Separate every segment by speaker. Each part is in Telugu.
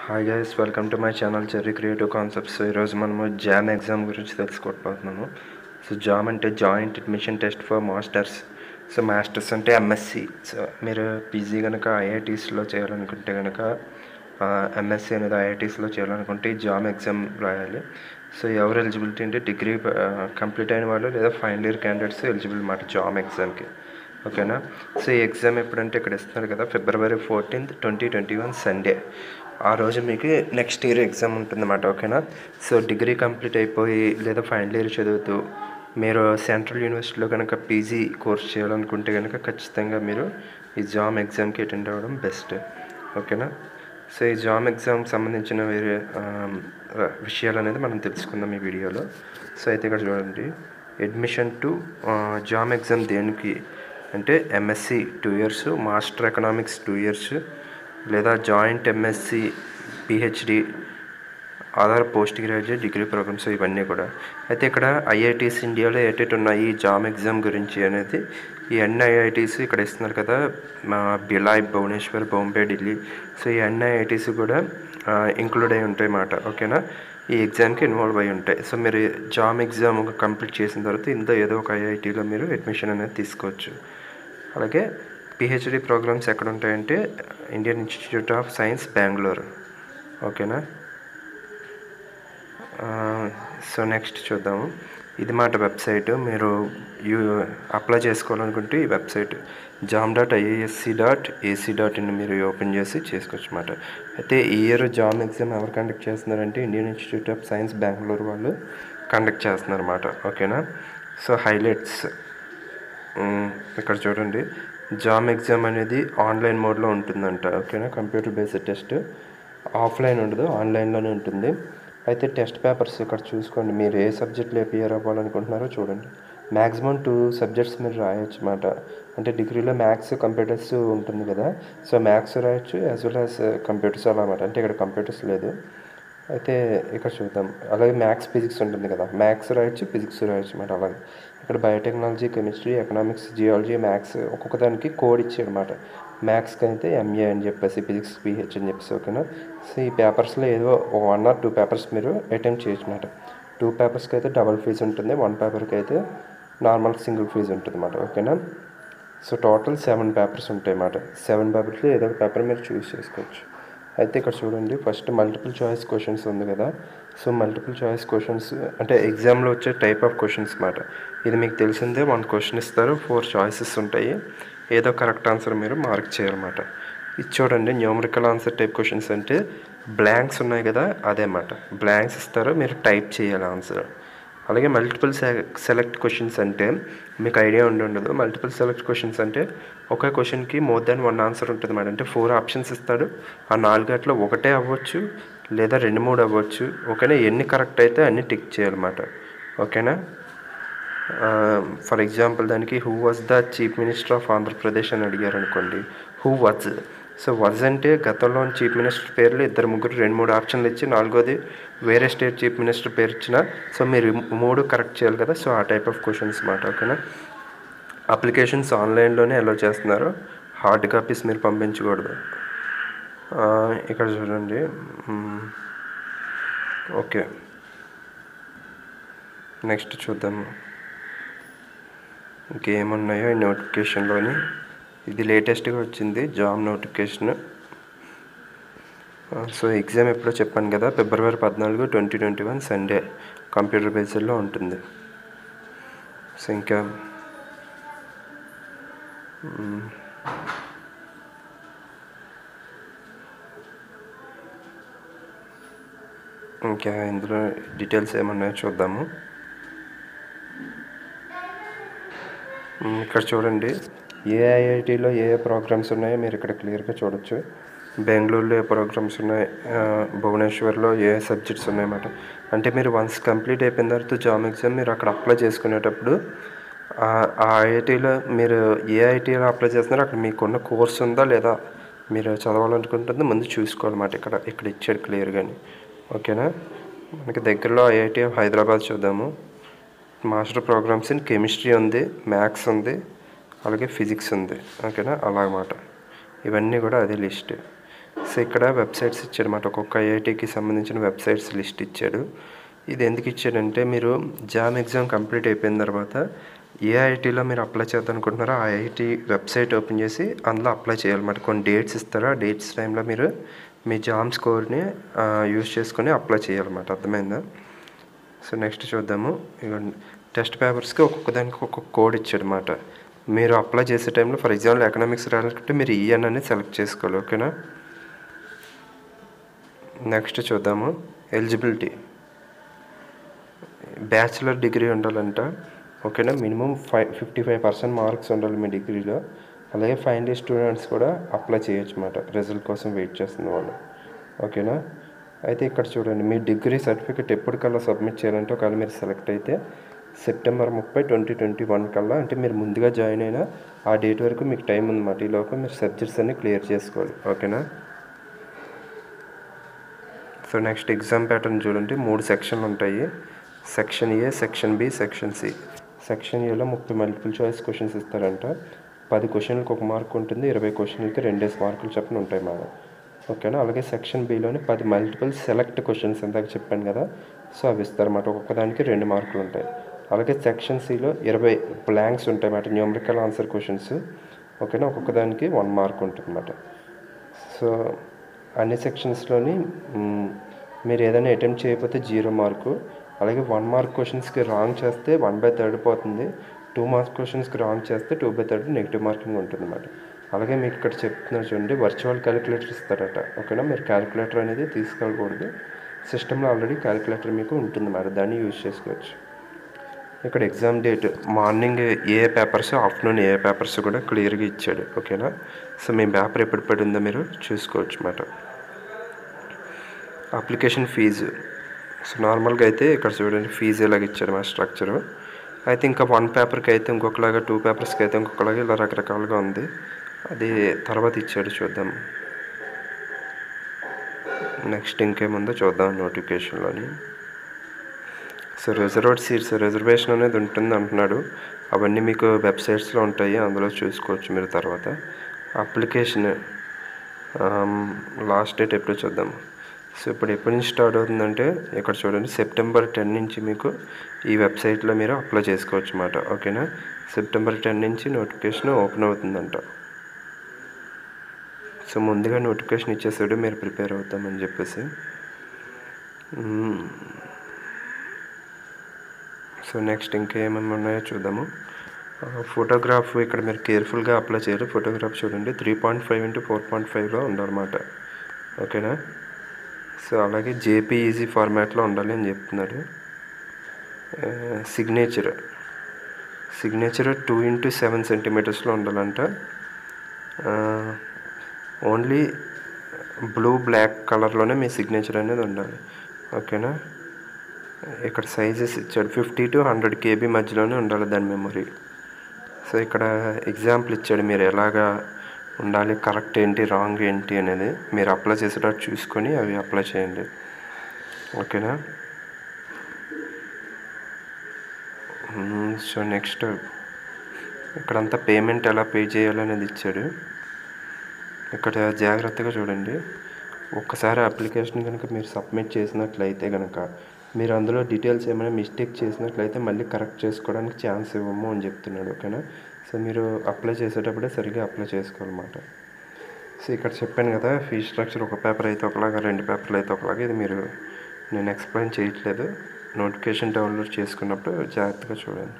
Speaker 1: Hi guys welcome to my channel cherry creative concepts ఈరోజు మనము జామ్ ఎగ్జామ్ గురించి తెలుసుకోకపోతున్నాము సో జామ్ అంటే joint admission test for masters so masters అంటే ఎంఎస్సి సో మీరు పీజీ కనుక ఐఐటీస్లో చేయాలనుకుంటే కనుక ఎంఎస్సి అనేది ఐఐటీస్లో చేయాలనుకుంటే ఈ జామ్ ఎగ్జామ్ రాయాలి సో ఎవరు ఎలిజిబిలిటీ అంటే డిగ్రీ కంప్లీట్ అయిన వాళ్ళు లేదా ఫైనల్ ఇయర్ క్యాండిడేట్స్ ఎలిజిబుల్ అన్నమాట జామ్ ఎగ్జామ్కి ఓకేనా సో ఈ ఎగ్జామ్ ఎప్పుడంటే ఇక్కడ ఇస్తున్నారు కదా February fourteenth twenty twenty one Sunday ఆ రోజు మీకు నెక్స్ట్ ఇయర్ ఎగ్జామ్ ఉంటుందన్నమాట ఓకేనా సో డిగ్రీ కంప్లీట్ అయిపోయి లేదా ఫైనల్ ఇయర్ చదువుతూ మీరు సెంట్రల్ యూనివర్సిటీలో కనుక పీజీ కోర్స్ చేయాలనుకుంటే కనుక ఖచ్చితంగా మీరు ఈ జామ్ ఎగ్జామ్కి అటెండ్ అవ్వడం బెస్ట్ ఓకేనా సో ఈ జామ్ ఎగ్జామ్కి సంబంధించిన వేరే విషయాలు అనేది మనం తెలుసుకుందాం ఈ వీడియోలో సో అయితే ఇక్కడ చూడండి అడ్మిషన్ టు జామ్ ఎగ్జామ్ దేనికి అంటే MSc two years master economics two years లేదా joint MSc PhD other post graduate degree programmes ఇవన్నీ కూడా అయితే ఇక్కడ ఐఐటీస్ ఇండియాలో ఏటేటి ఉన్నాయి ఈ జామ్ ఎగ్జామ్ గురించి అనేది ఈ అన్ని ఐఐటీస్ ఇక్కడ ఇస్తున్నారు కదా మా బిలాయ్ భువనేశ్వర్ బాంబే ఢిల్లీ సో ఈ అన్ని ఐఐటీస్ కూడా ఇంక్లూడ్ అయి ఉంటాయి అన్నమాట ఓకేనా ఈ ఎగ్జామ్కి ఇన్వాల్వ్ అయి ఉంటాయి సో మీరు జామ్ ఎగ్జామ్ కంప్లీట్ చేసిన తర్వాత ఇందులో ఏదో ఒక ఐఐటీలో మీరు అడ్మిషన్ అనేది తీసుకోవచ్చు అలాగే పిహెచ్డి ప్రోగ్రామ్స్ ఎక్కడ ఉంటాయంటే Indian Institute of Science Bengaluru ఓకేనా సో నెక్స్ట్ చూద్దాము ఇది మాట వెబ్సైట్ మీరు యూ అప్లై చేసుకోవాలనుకుంటే ఈ website JAM dot IISc dot AC dot in మీరు ఓపెన్ చేసి చేసుకోవచ్చు అనమాట అయితే ఈ ఇయర్ జామ్ ఎగ్జామ్ ఎవరు కండక్ట్ చేస్తున్నారంటే Indian Institute of Science Bengaluru వాళ్ళు కండక్ట్ చేస్తున్నారు అనమాట ఓకేనా సో హైలైట్స్ ఇక్కడ చూడండి జామ్ ఎగ్జామ్ అనేది ఆన్లైన్ మోడ్లో ఉంటుందంట ఓకేనా కంప్యూటర్ బేస్డ్ టెస్ట్ ఆఫ్లైన్ ఉండదు ఆన్లైన్లోనే ఉంటుంది అయితే టెస్ట్ పేపర్స్ ఇక్కడ చూసుకోండి మీరు ఏ సబ్జెక్ట్లో అపియర్ అవ్వాలనుకుంటున్నారో చూడండి మ్యాక్సిమం టూ సబ్జెక్ట్స్ మీరు రాయొచ్చు అన్నమాట అంటే డిగ్రీలో మ్యాథ్స్ కంప్యూటర్స్ ఉంటుంది కదా సో మ్యాథ్స్ రాయొచ్చు యాజ్ వెల్ యాజ్ కంప్యూటర్స్ అలా అన్నమాట అంటే ఇక్కడ కంప్యూటర్స్ లేదు అయితే ఇక్కడ చూద్దాం అలాగే మ్యాథ్స్ ఫిజిక్స్ ఉంటుంది కదా మ్యాథ్స్ రాయొచ్చు ఫిజిక్స్ రాయొచ్చు అన్నమాట అలాగే ఇక్కడ biotechnology chemistry economics geology maths ఒక్కొక్క దానికి కోడ్ ఇచ్చాడు అనమాట మ్యాథ్స్కి అయితే ఎంఏ అని చెప్పేసి ఫిజిక్స్ పిహెచ్ అని చెప్పేసి ఓకేనా సో ఈ పేపర్స్లో ఏదో వన్ ఆర్ టూ పేపర్స్ మీరు అటెంప్ట్ చేయొచ్చు అనమాట టూ పేపర్స్కి అయితే డబల్ ఫీజు ఉంటుంది వన్ పేపర్కి అయితే నార్మల్ సింగిల్ ఫీజు ఉంటుంది అనమాట ఓకేనా సో టోటల్ సెవెన్ పేపర్స్ ఉంటాయి అన్నమాట సెవెన్ పేపర్స్లో ఏదో ఒక పేపర్ మీరు చూస్ చేసుకోవచ్చు అయితే ఇక్కడ చూడండి ఫస్ట్ మల్టిపుల్ చాయిస్ క్వశ్చన్స్ ఉంది కదా సో మల్టిపుల్ చాయిస్ క్వశ్చన్స్ అంటే ఎగ్జామ్లో వచ్చే టైప్ ఆఫ్ క్వశ్చన్స్ మాట ఇది మీకు తెలిసిందే వన్ క్వశ్చన్ ఇస్తారు ఫోర్ చాయిసెస్ ఉంటాయి ఏదో కరెక్ట్ ఆన్సర్ మీరు మార్క్ చేయాలన్నమాట ఇది చూడండి న్యూమరికల్ ఆన్సర్ టైప్ క్వశ్చన్స్ అంటే బ్లాంక్స్ ఉన్నాయి కదా అదే మాట బ్లాంక్స్ ఇస్తారు మీరు టైప్ చేయాలి ఆన్సర్ అలాగే మల్టిపుల్ సెలెక్ట్ క్వశ్చన్స్ అంటే మీకు ఐడియా ఉండి ఉండదు మల్టిపుల్ సెలెక్ట్ క్వశ్చన్స్ అంటే ఒకే క్వశ్చన్కి మోర్ దాన్ వన్ ఆన్సర్ ఉంటుంది మేడం అంటే ఫోర్ ఆప్షన్స్ ఇస్తాడు ఆ నాలుగట్లో ఒకటే అవ్వచ్చు లేదా రెండు మూడు అవ్వచ్చు ఓకేనా ఎన్ని కరెక్ట్ అయితే అన్ని టిక్ చేయాలన్నమాట ఓకేనా ఫర్ ఎగ్జాంపుల్ దానికి who was the chief minister of Andhra Pradesh అని అడిగారు అనుకోండి హూ వాజ్ సో వాజ్ అంటే గతంలో చీఫ్ మినిస్టర్ పేర్లు ఇద్దరు ముగ్గురు రెండు మూడు ఆప్షన్లు ఇచ్చి నాలుగోది వేరే స్టేట్ చీఫ్ మినిస్టర్ పేరు ఇచ్చిన సో మీరు మూడు కరెక్ట్ చేయాలి కదా సో ఆ టైప్ ఆఫ్ క్వశ్చన్స్ మాట ఓకేనా అప్లికేషన్స్ ఆన్లైన్లోనే అలో చేస్తున్నారు హార్డ్ కాపీస్ మీరు పంపించకూడదు ఇక్కడ చూడండి ఓకే నెక్స్ట్ చూద్దాము ఇంకేమున్నాయో ఈ నోటిఫికేషన్లోని ఇది లేటెస్ట్గా వచ్చింది జాబ్ నోటిఫికేషన్ సో ఎగ్జామ్ ఎప్పుడో చెప్పాను కదా ఫిబ్రవరి పద్నాలుగు twenty twenty one Sunday computer బేస్డ్లో ఉంటుంది సో ఇంకా ఇంకా ఇందులో డీటెయిల్స్ ఏమన్నాయో చూద్దాము ఇక్కడ చూడండి ఏ ఐఐటీలో ఏ ఏ ప్రోగ్రామ్స్ ఉన్నాయో మీరు ఇక్కడ క్లియర్గా చూడొచ్చు బెంగళూరులో ఏ ప్రోగ్రామ్స్ ఉన్నాయి భువనేశ్వర్లో ఏ సబ్జెక్ట్స్ ఉన్నాయన్నమాట అంటే మీరు వన్స్ కంప్లీట్ అయిపోయిన తర్వాత జాబ్ ఎగ్జామ్ మీరు అక్కడ అప్లై చేసుకునేటప్పుడు ఆ ఐఐటీలో మీరు ఏ ఐఐటీలో అప్లై చేస్తున్నారో అక్కడ మీకున్న కోర్స్ ఉందా లేదా మీరు చదవాలనుకుంటుందో ముందు చూసుకోవాలన్నమాట ఇక్కడ ఇక్కడ ఇచ్చాడు క్లియర్గాని ఓకేనా మనకి దగ్గరలో ఐఐటీ ఆఫ్ హైదరాబాద్ చూద్దాము మాస్టర్ ప్రోగ్రామ్స్ ఇన్ కెమిస్ట్రీ ఉంది మ్యాథ్స్ ఉంది అలాగే ఫిజిక్స్ ఉంది ఓకేనా అలాగమాట ఇవన్నీ కూడా అదే లిస్ట్ సో ఇక్కడ వెబ్సైట్స్ ఇచ్చాడనమాట ఒక్కొక్క ఐఐటికి సంబంధించిన వెబ్సైట్స్ లిస్ట్ ఇచ్చాడు ఇది ఎందుకు ఇచ్చాడంటే మీరు జామ్ ఎగ్జామ్ కంప్లీట్ అయిపోయిన తర్వాత ఏ ఐఐటీలో మీరు అప్లై చేద్దాం అనుకుంటున్నారో ఆ ఐఐటి వెబ్సైట్ ఓపెన్ చేసి అందులో అప్లై చేయాలన్నమాట కొన్ని డేట్స్ ఇస్తారో ఆ డేట్స్ టైంలో మీరు మీ జామ్ స్కోర్ని యూజ్ చేసుకొని అప్లై చేయాలన్నమాట అర్థమైందా సో నెక్స్ట్ చూద్దాము ఇవ్వండి టెస్ట్ పేపర్స్కి ఒక్కొక్క దానికి ఒక్కొక్క కోడ్ ఇచ్చాడనమాట మీరు అప్లై చేసే టైంలో ఫర్ ఎగ్జాంపుల్ ఎకనామిక్స్ రాయాలంటే మీరు ఈఎన్ అనేది సెలెక్ట్ చేసుకోవాలి ఓకేనా నెక్స్ట్ చూద్దాము ఎలిజిబిలిటీ బ్యాచిలర్ డిగ్రీ ఉండాలంట ఓకేనా minimum five fifty five percent marks ఉండాలి మీ డిగ్రీలో అలాగే ఫైనల్ ఇయర్ స్టూడెంట్స్ కూడా అప్లై చేయొచ్చు అన్నమాట రిజల్ట్ కోసం వెయిట్ చేస్తున్న వాళ్ళు ఓకేనా అయితే ఇక్కడ చూడండి మీ డిగ్రీ సర్టిఫికేట్ ఎప్పటికల్లా సబ్మిట్ చేయాలంటే ఒకవేళ మీరు సెలెక్ట్ అయితే సెప్టెంబర్ ముప్పై ట్వంటీ ట్వంటీ వన్ కల్లా అంటే మీరు ముందుగా జాయిన్ అయినా ఆ డేట్ వరకు మీకు టైం ఉందన్నమాట ఈ లోపల మీరు సబ్జెక్ట్స్ అన్ని క్లియర్ చేసుకోవాలి ఓకేనా సో నెక్స్ట్ ఎగ్జామ్ ప్యాటర్న్ చూడండి మూడు సెక్షన్లు ఉంటాయి section A section B section C section ఏలో ముప్పై మల్టిపుల్ చాయిస్ క్వశ్చన్స్ ఇస్తారంట పది క్వశ్చన్లకు ఒక మార్క్ ఉంటుంది ఇరవై క్వశ్చన్లకి రెండేసి మార్కులు చెప్పని ఉంటాయి మేడం ఓకేనా అలాగే సెక్షన్ బిలోని పది మల్టిపుల్ సెలెక్ట్ క్వశ్చన్స్ ఇందాక చెప్పాను కదా సో అవి ఇస్తారన్నమాట ఒక్కొక్క దానికి రెండు మార్కులు ఉంటాయి అలాగే సెక్షన్ సిలో ఇరవై బ్లాంక్స్ ఉంటాయి అన్నమాట న్యూమరికల్ ఆన్సర్ క్వశ్చన్స్ ఓకేనా ఒక్కొక్క దానికి వన్ మార్క్ ఉంటుంది అన్నమాట సో అన్ని సెక్షన్స్లోని మ్, మీరు ఏదైనా అటెంప్ట్ చేయకపోతే జీరో మార్కు అలాగే వన్ మార్క్ క్వశ్చన్స్కి రాంగ్ చేస్తే వన్ బై థర్డ్ పోతుంది టూ మార్క్స్ క్వశ్చన్స్కి రాంగ్ చేస్తే two by third negative marking ఉంటుంది అన్నమాట అలాగే మీకు ఇక్కడ చెప్తున్నారు చూడండి వర్చువల్ క్యాలిక్యులేటర్ ఇస్తారట ఓకేనా మీరు క్యాలిక్యులేటర్ అనేది తీసుకెళ్ళకూడదు సిస్టంలో ఆల్రెడీ క్యాలిక్యులేటర్ మీకు ఉంటుంది మేడం దాన్ని యూజ్ చేసుకోవచ్చు ఇక్కడ exam date morning A papers afternoon A papers కూడా క్లియర్గా ఇచ్చాడు ఓకేనా సో మీ పేపర్ ఎప్పుడు పడిందో మీరు చూసుకోవచ్చు అన్నమాట అప్లికేషన్ ఫీజు సో నార్మల్గా అయితే ఇక్కడ చూడండి ఫీజు ఇలాగ ఇచ్చాడు మా స్ట్రక్చరు అయితే ఇంకా వన్ పేపర్కి అయితే ఇంకొకలాగా టూ పేపర్స్కి అయితే ఇంకొకలాగా ఇలా రకరకాలుగా ఉంది అది తర్వాత ఇచ్చాడు చూద్దాం నెక్స్ట్ ఇంకేముందో చూద్దాం నోటిఫికేషన్లోని సో రిజర్వ్డ్ సీట్స్ రిజర్వేషన్ అనేది ఉంటుంది అంటున్నాడు అవన్నీ మీకు వెబ్సైట్స్లో ఉంటాయి అందులో చూసుకోవచ్చు మీరు తర్వాత అప్లికేషన్ లాస్ట్ డేట్ ఎప్పుడు చూద్దాం సో ఇప్పుడు ఎప్పటి నుంచి స్టార్ట్ అవుతుందంటే ఇక్కడ చూడండి సెప్టెంబర్ టెన్ నుంచి మీకు ఈ వెబ్సైట్లో మీరు అప్లై చేసుకోవచ్చు అన్నమాట ఓకేనా సెప్టెంబర్ టెన్ నుంచి నోటిఫికేషన్ ఓపెన్ అవుతుందంట సో ముందుగా నోటిఫికేషన్ ఇచ్చేసాడు మీరు ప్రిపేర్ అవుతామని చెప్పేసి మ్మ్. సో నెక్స్ట్ ఇంకేమేమి ఉన్నాయో చూద్దాము ఆ, ఫోటోగ్రాఫ్ ఇక్కడ మీరు కేర్ఫుల్గా అప్లై చేయాలి ఫోటోగ్రాఫ్ చూడండి three point five into four point ఫైవ్లో ఉండాలన్నమాట ఓకేనా సో అలాగే జేపీఈజీ ఫార్మాట్లో ఉండాలి అని చెప్తున్నాడు signature signature two into seven సెంటీమీటర్స్లో ఉండాలంట ఓన్లీ బ్లూ బ్లాక్ కలర్లోనే మీ సిగ్నేచర్ అనేది ఉండాలి ఓకేనా ఇక్కడ సైజెస్ ఇచ్చాడు ఫిఫ్టీ టు హండ్రెడ్ కేబీ మధ్యలోనే ఉండాలి దాని మెమొరీ సో ఇక్కడ ఎగ్జాంపుల్ ఇచ్చాడు మీరు ఎలాగా ఉండాలి కరెక్ట్ ఏంటి రాంగ్ ఏంటి అనేది మీరు అప్లై చేసేటట్టు చూసుకొని అవి అప్లై చేయండి ఓకేనా సో నెక్స్ట్ ఇక్కడంతా పేమెంట్ ఎలా పే చేయాలనేది ఇచ్చాడు ఇక్కడ జాగ్రత్తగా చూడండి ఒక్కసారి అప్లికేషన్ కనుక మీరు సబ్మిట్ చేసినట్లయితే కనుక మీరు అందులో డీటెయిల్స్ ఏమైనా మిస్టేక్ చేసినట్లయితే మళ్ళీ కరెక్ట్ చేసుకోవడానికి ఛాన్స్ ఇవ్వము అని చెప్తున్నాడు ఓకేనా సో మీరు అప్లై చేసేటప్పుడే సరిగ్గా అప్లై చేసుకోవాలన్నమాట సో ఇక్కడ చెప్పాను కదా ఫీ స్ట్రక్చర్ ఒక పేపర్ అయితే ఒకలాగా రెండు పేపర్లు అయితే ఒకలాగా ఇది మీరు నేను ఎక్స్ప్లెయిన్ చేయట్లేదు నోటిఫికేషన్ డౌన్లోడ్ చేసుకున్నప్పుడు జాగ్రత్తగా చూడండి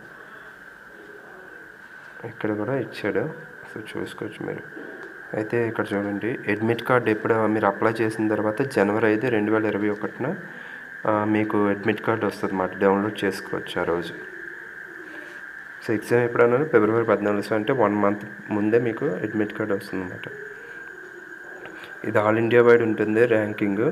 Speaker 1: ఇక్కడ కూడా ఇచ్చాడు సో చూసుకోవచ్చు మీరు అయితే ఇక్కడ చూడండి అడ్మిట్ కార్డ్ ఎప్పుడు మీరు అప్లై చేసిన తర్వాత జనవరి ఐదు రెండు వేల ఇరవై ఒకటిన ఆ, మీకు అడ్మిట్ కార్డ్ వస్తుంది అన్నమాట డౌన్లోడ్ చేసుకోవచ్చు ఆ రోజు సో ఎగ్జామ్ ఎప్పుడన్నా ఫిబ్రవరి పద్నాలుగు అంటే వన్ మంత్ ముందే మీకు అడ్మిట్ కార్డ్ వస్తుంది అన్నమాట ఇది ఆల్ ఇండియా వైడ్ ఉంటుంది ర్యాంకింగ్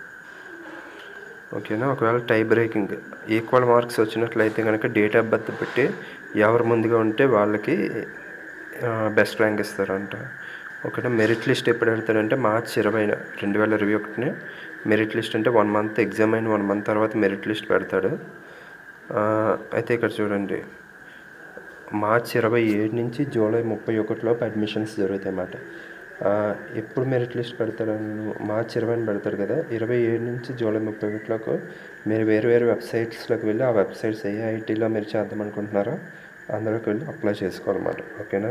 Speaker 1: ఓకేనా ఒకవేళ టై బ్రేకింగ్ ఈక్వల్ మార్క్స్ వచ్చినట్లయితే కనుక డేట్ ఆఫ్ బర్త్ పెట్టి ఎవరు ముందుగా ఉంటే వాళ్ళకి బెస్ట్ ర్యాంక్ ఇస్తారంట ఓకేనా మెరిట్ లిస్ట్ ఎప్పుడు పెడతాడంటే మార్చ్ ఇరవై రెండు వేల ఇరవై ఒకటినే మెరిట్ లిస్ట్ అంటే వన్ మంత్ ఎగ్జామ్ అయిన వన్ మంత్ తర్వాత మెరిట్ లిస్ట్ పెడతాడు ఆ, అయితే ఇక్కడ చూడండి మార్చ్ ఇరవై ఏడు నుంచి జూలై ముప్పై ఒకటిలోపు అడ్మిషన్స్ జరుగుతాయి అన్నమాట ఆ, ఎప్పుడు మెరిట్ లిస్ట్ పెడతాడు మార్చి ఇరవైని పెడతాడు కదా ఇరవై ఏడు నుంచి జూలై ముప్పై ఒకటిలోకి మీరు వేరు వేరు వెబ్సైట్స్లోకి వెళ్ళి ఆ వెబ్సైట్స్ ఏ ఐటీలో మీరు చేద్దాం అనుకుంటున్నారో అందులోకి వెళ్ళి అప్లై చేసుకోవాలన్నమాట ఓకేనా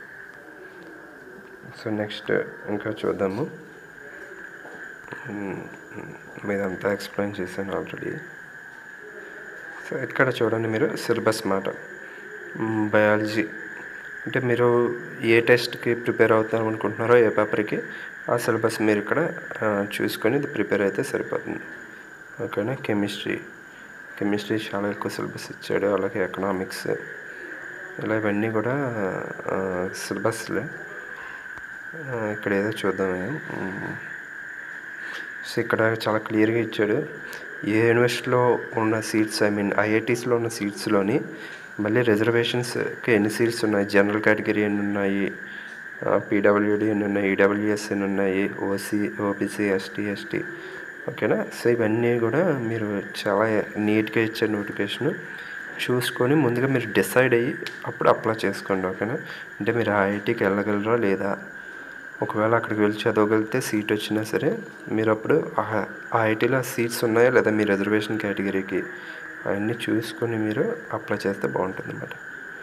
Speaker 1: సో నెక్స్ట్ ఇంకా చూద్దాము మ్మ్. మీదంతా ఎక్స్ప్లెయిన్ చేశాను ఆల్రెడీ సో ఇక్కడ చూడండి మీరు సిలబస్ మాట బయాలజీ అంటే మీరు ఏ టెస్ట్కి ప్రిపేర్ అవుతాం అనుకుంటున్నారో ఏ పేపర్కి ఆ సిలబస్ మీరు ఇక్కడ ఆ, చూసుకొని ఇది ప్రిపేర్ అయితే సరిపోతుంది ఓకేనా కెమిస్ట్రీ కెమిస్ట్రీ చాలా ఎక్కువ సిలబస్ ఇచ్చాడు అలాగే ఎకనామిక్స్ ఇలా ఇవన్నీ కూడా సిలబస్లే ఇక్కడ ఏదో చూద్దామే మ్మ్. సో ఇక్కడ చాలా క్లియర్గా ఇచ్చాడు ఏ యూనివర్సిటీలో ఉన్న సీట్స్ ఐ మీన్ ఐఐటీస్లో ఉన్న సీట్స్లోని మళ్ళీ రిజర్వేషన్స్కి ఎన్ని సీట్స్ ఉన్నాయి జనరల్ కేటగిరీ ఎన్ని ఉన్నాయి పీడబ్ల్యూడి ఎన్ని ఉన్నాయి ఈడబ్ల్యూఎస్ ఎన్ని ఉన్నాయి ఓసీ ఓబీసీ ఎస్టీ ఎస్టీ ఓకేనా సో ఇవన్నీ కూడా మీరు చాలా నీట్గా ఇచ్చే నోటిఫికేషన్ చూసుకొని ముందుగా మీరు డిసైడ్ అయ్యి అప్పుడు అప్లై చేసుకోండి ఓకేనా అంటే మీరు ఐఐటీకి వెళ్ళగలరా లేదా ఒకవేళ అక్కడికి వెళ్ళి చదవగలిగితే సీట్ వచ్చినా సరే మీరు అప్పుడు ఆ ఐటీలో సీట్స్ ఉన్నాయా లేదా మీ రిజర్వేషన్ కేటగిరీకి అవన్నీ చూసుకొని మీరు అప్లై చేస్తే బాగుంటుంది అన్నమాట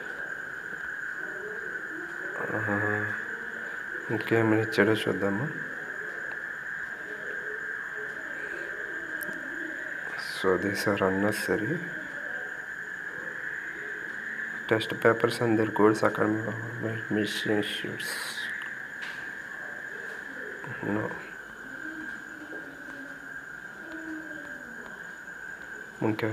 Speaker 1: ఇంకేమైనా ఇచ్చాడో చూద్దాము so these are necessary test papers and their codes academic admission issues no ఇంకా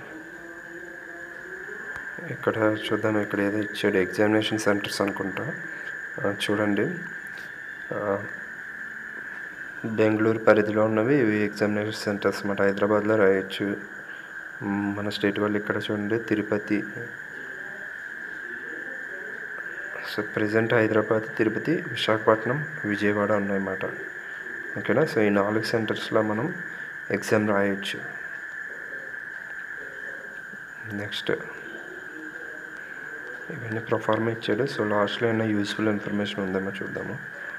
Speaker 1: ఇక్కడ చూద్దాం ఇక్కడ ఏదో ఇచ్చాడు ఎగ్జామినేషన్ సెంటర్స్ అనుకుంటా ఆ, చూడండి ఆ, బెంగళూరు పరిధిలో ఉన్నవి ఇవి ఎగ్జామినేషన్ సెంటర్స్ అన్నమాట హైదరాబాద్లో రాయొచ్చు మ్, మన స్టేట్ వాళ్ళు ఇక్కడ చూడండి తిరుపతి సో ప్రజెంట్ హైదరాబాద్ తిరుపతి విశాఖపట్నం విజయవాడ ఉన్నాయన్నమాట ఓకేనా సో ఈ నాలుగు సెంటర్స్లో మనం ఎగ్జామ్ రాయొచ్చు నెక్స్ట్ ఇవన్నీ ప్రొఫార్మ్ ఇచ్చాడు సో లాస్ట్లో ఏమైనా యూస్ఫుల్ ఇన్ఫర్మేషన్ ఉందేమో చూద్దాము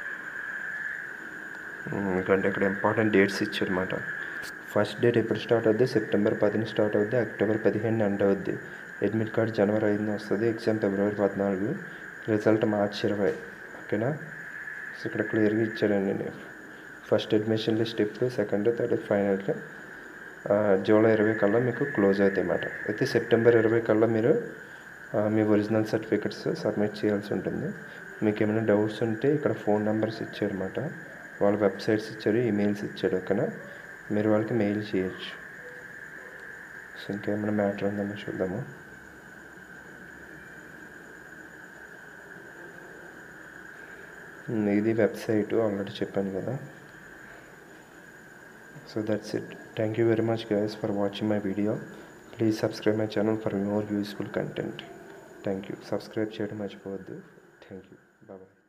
Speaker 1: ఉమ్, ఎందుకంటే ఇక్కడ ఇంపార్టెంట్ డేట్స్ ఇచ్చారన్నమాట ఫస్ట్ డేట్ ఎప్పుడు స్టార్ట్ అవుద్ది సెప్టెంబర్ పదిని స్టార్ట్ అవుద్ది అక్టోబర్ పదిహేను ఎండ్ అవుద్ది అడ్మిట్ కార్డ్ జనవరి ఐదున వస్తుంది ఎగ్జామ్ ఫిబ్రవరి పద్నాలుగు రిజల్ట్ మార్చి ఇరవై ఓకేనా సో ఇక్కడ క్లియర్గా ఇచ్చాడండి ఫస్ట్ అడ్మిషన్ లిస్ట్ ఇప్పుడు సెకండ్ థర్డ్ ఫైనల్గా జూలై ఇరవై కల్లా మీకు క్లోజ్ అవుతాయి అన్నమాట అయితే సెప్టెంబర్ ఇరవై కల్లా మీరు ఆ, మీ ఒరిజినల్ సర్టిఫికెట్స్ సబ్మిట్ చేయాల్సి ఉంటుంది మీకు ఏమైనా డౌట్స్ ఉంటే ఇక్కడ ఫోన్ నెంబర్స్ ఇచ్చారన్నమాట వాళ్ళ వెబ్సైట్స్ ఇచ్చారు ఈమెయిల్స్ ఇచ్చాడు ఓకేనా మీరు వాళ్ళకి మెయిల్ చేయొచ్చు సో ఇంకేమైనా మ్యాటర్ ఉందేమో చూద్దాము ఉమ్, ఇది వెబ్సైట్ ఆల్రెడీ చెప్పాను కదా so that's it thank you very much guys for watching my video please subscribe my channel for more useful content thank you subscribe చేయడం మర్చిపోవద్దు థ్యాంక్ యూ బాయ్